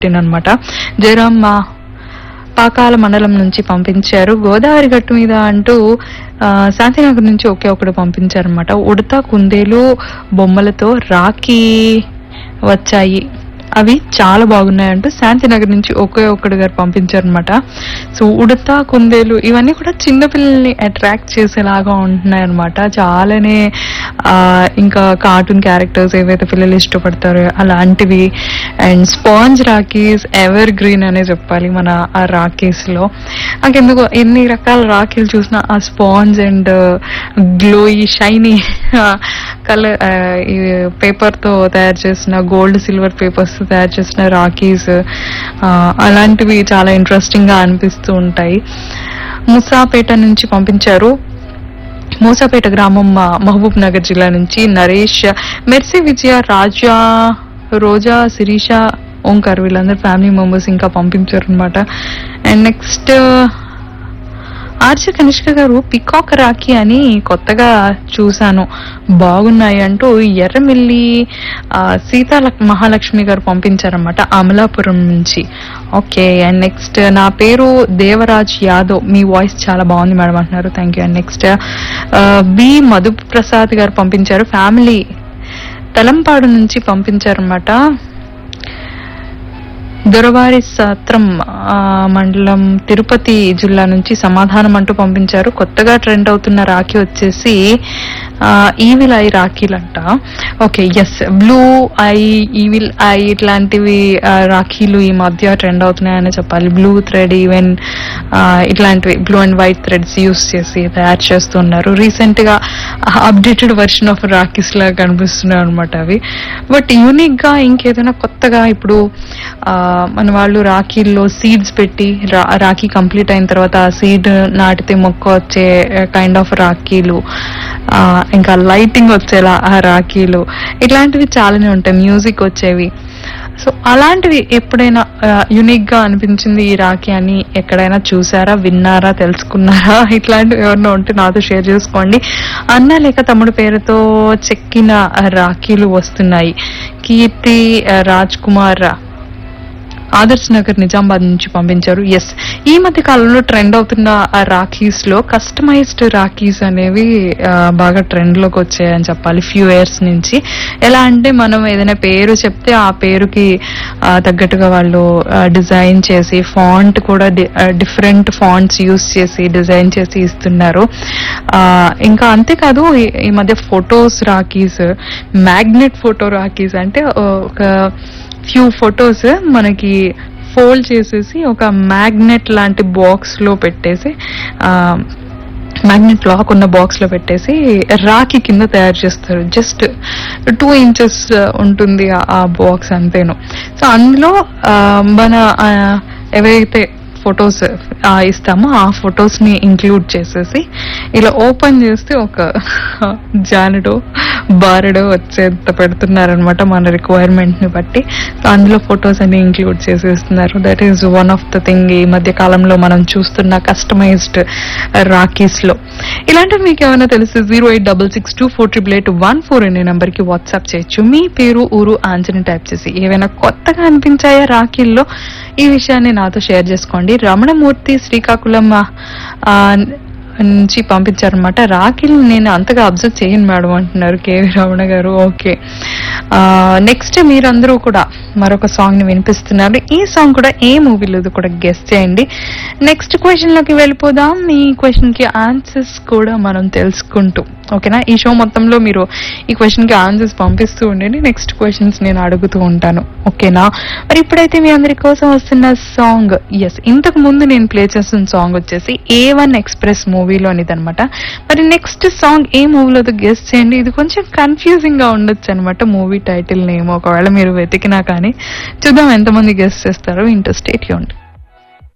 fourteen అనమాట జయరామ్ మా పాకాల మండలం నుంచి పంపించారు గోదావరి గట్టు మీద అంటూ ఆ, శాంతినగర్ నుంచి ఒకే ఒకడు పంపించారనమాట ఉడత కుందేలు బొమ్మలతో రాఖీ వచ్చాయి అవి చాలా బాగున్నాయి అంటూ శాంతినగర్ నుంచి ఒకే ఒక్కడు గారు పంపించారనమాట సో ఉడత కుందేలు ఇవన్నీ కూడా చిన్నపిల్లల్ని అట్రాక్ట్ చేసేలాగా ఉంటున్నాయి అనమాట చాలానే ఆ, ఇంకా కార్టూన్ క్యారెక్టర్స్ ఏవైతే పిల్లలు ఇష్టపడతారో అలాంటివి and sponge rakhis evergreen అనే చెప్పాలి మన ఆ రాకీస్ లో నాకెందుకు ఎన్ని రకాల రాఖీలు చూసినా ఆ sponge and glowy shiny colour ఈ పేపర్ తో తయారు చేసిన గోల్డ్ సిల్వర్ పేపర్స్ తో తయారు చేసిన రాకీస్ అలాంటివి చాలా ఇంట్రెస్టింగ్ గా అనిపిస్తూ ఉంటాయి ముసాపేట నుంచి పంపించారు మూసాపేట గ్రామం ఆ, మహబూబ్ నగర్ జిల్లా నుంచి నరేష్ మెర్సీ విజయ రాజా రోజా శిరీష ఓంకార్ వీళ్ళందరూ ఫ్యామిలీ మెంబర్స్ ఇంకా పంపించారు అనమాట అండ్ నెక్స్ట్ ఆర్జ కనిష్క గారు పికాక్ రాఖీ అని కొత్తగా చూశాను బాగున్నాయి అంటూ ఎర్రమిల్లి ఆ, సీతా లక్- మహాలక్ష్మి గారు పంపించారన్నమాట అమలాపురం నుంచి ఓకే అండ్ నెక్స్ట్ నా పేరు దేవరాజ్ యాదవ్ మీ వాయిస్ చాలా బాగుంది మేడం అంటున్నారు thank you and next B Madhu Prasad గారు పంపించారు ఫ్యామిలీ తలంపాడు నుంచి పంపించారన్నమాట దొరవారి సత్రం ఆ, మండలం తిరుపతి జిల్లా నుంచి సమాధానం అంటూ పంపించారు కొత్తగా ట్రెండ్ అవుతున్న రాఖీ వచ్చేసి ఆ, ఈవిల్ ఐ రాఖీలంట okay yes blue eye evil eye ఇట్లాంటివి ఆ, రాఖీలు ఈ మధ్య ట్రెండ్ అవుతున్నాయని చెప్పాలి బ్లూ థ్రెడ్ ఈవెన్ ఇట్లాంటివి blue and white threads use చేసి తయారు చేస్తున్నారు రీసెంట్ గా అప్డేటెడ్ వర్షన్ ఆఫ్ రాఖీస్ లాగా కనిపిస్తున్నాయి అనమాట అవి బట్ యూనిక్ గా ఇంకేదైనా కొత్తగా ఇప్పుడు ఆ, మన వాళ్ళు రాఖీల్లో సీడ్స్ పెట్టి రా- రాఖీ కంప్లీట్ అయిన తర్వాత ఆ సీడ్ నాటితే మొక్క వచ్చే కైండ్ ఆఫ్ రాఖీలు ఆ, ఇంకా లైటింగ్ వచ్చేలా ఆ రాఖీలు ఇట్లాంటివి చాలానే ఉంటాయి మ్యూజిక్ వచ్చేవి సో అలాంటివి ఎప్పుడైనా యునిక్ గా అనిపించింది ఈ రాఖీ అని ఎక్కడైనా చూసారా విన్నారా తెలుసుకున్నారా ఇట్లాంటివి ఎవరైనా ఉంటే నాతో షేర్ చేసుకోండి అన్న లేక తమ్ముడు పేరుతో చెక్కిన రాఖీలు వస్తున్నాయి కీర్తి ఆ, రాజ్ కుమార్ ఆదర్శ్ నగర్ నిజామాబాద్ నుంచి పంపించారు ఎస్ ఈ మధ్య కాలంలో ట్రెండ్ అవుతున్న ఆ రాఖీస్ లో కస్టమైజ్డ్ రాఖీస్ అనేవి ఆ, బాగా ట్రెండ్ లోకి వచ్చాయని చెప్పాలి ఫ్యూ ఇయర్స్ నుంచి ఎలా అంటే మనం ఏదైనా పేరు చెప్తే ఆ పేరుకి ఆ, తగ్గట్టుగా వాళ్ళు డిజైన్ చేసి ఫాంట్ కూడా డిఫరెంట్ ఫాంట్స్ యూస్ చేసి డిజైన్ చేసి ఇస్తున్నారు ఆ, ఇంకా అంతేకాదు ఈ- ఈ మధ్య photos rakhis magnet photo rakhis అంటే ఒక ఫ్యూ ఫొటోస్ మనకి ఫోల్డ్ చేసేసి ఒక మ్యాగ్నెట్ లాంటి బాక్స్ లో పెట్టేసి ఆ, మ్యాగ్నెట్ లాక్ ఉన్న బాక్స్ లో పెట్టేసి రాఖీ కింద తయారు చేస్తారు జస్ట్ టూ ఇంచెస్ ఉంటుంది ఆ- ఆ బాక్స్ అంతేను సో అందులో ఆ, మన ఆ, ఎవరైతే ఫొటోస్ ఇస్తామో ఆ ఫొటోస్ ని ఇంక్లూడ్ చేసేసి ఇలా ఓపెన్ చేస్తే ఒక జానుడో బారెడో వచ్చేంత పెడుతున్నారనమాట మన రిక్వైర్మెంట్ ని బట్టి సో అందులో ఫొటోస్ అన్ని ఇంక్లూడ్ చేసేస్తున్నారు that is one of the thing ఈ మధ్య కాలంలో మనం చూస్తున్న కస్టమైజ్డ్ రాకీస్ లో ఇలాంటివి మీకు ఏమైనా తెలిస్తే zero eight double six two four triple eight one four అనే నెంబర్ కి వాట్సాప్ చేయొచ్చు మీ పేరు ఊరు ఆంజని టైప్ చేసి ఏవైనా కొత్తగా అనిపించాయా రాఖీల్లో ఈ విషయాన్ని నాతో షేర్ చేసుకోండి రమణమూర్తి శ్రీకాకుళం ఆ, నుంచి పంపించారనమాట రాఖీలు నేను అంతగా అబ్జర్వ్ చేయను మేడం అంటున్నారు కేవి రమణ గారు ఓకే నెక్స్ట్ మీరందరూ కూడా మరొక సాంగ్ ని వినిపిస్తున్నారు ఈ సాంగ్ కూడా ఏ మూవీలో కూడా గెస్ట్ చేయండి నెక్స్ట్ క్వశ్చన్ లోకి వెళ్ళిపోదాం ఈ క్వశ్చన్ కి ఆన్సర్స్ కూడా మనం తెలుసుకుంటూ ఓకేనా ఈ షో మొత్తంలో మీరు ఈ క్వశ్చన్ కి ఆన్సర్స్ పంపిస్తూ ఉండండి నెక్స్ట్ క్వశ్చన్స్ నేను అడుగుతూ ఉంటాను ఓకేనా మరి ఇప్పుడైతే మీ అందరి కోసం వస్తున్న సాంగ్ ఎస్ ఇంతకు ముందు నేను ప్లే చేస్తున్న సాంగ్ వచ్చేసి ఏ వన్ ఎక్స్ప్రెస్ మూవీలోనిది అనమాట మరి నెక్స్ట్ సాంగ్ ఏ మూవీలో గెస్ట్ చేయండి ఇది కొంచెం కన్ఫ్యూజింగ్ గా ఉండొచ్చు అనమాట మూవీ టైటిల్ నేమ్ ఒకవేళ మీరు వెతికినా కానీ చూద్దాం ఎంతమంది గెస్ట్ చేస్తారో ఇంటర్ స్టేట్ యూంట్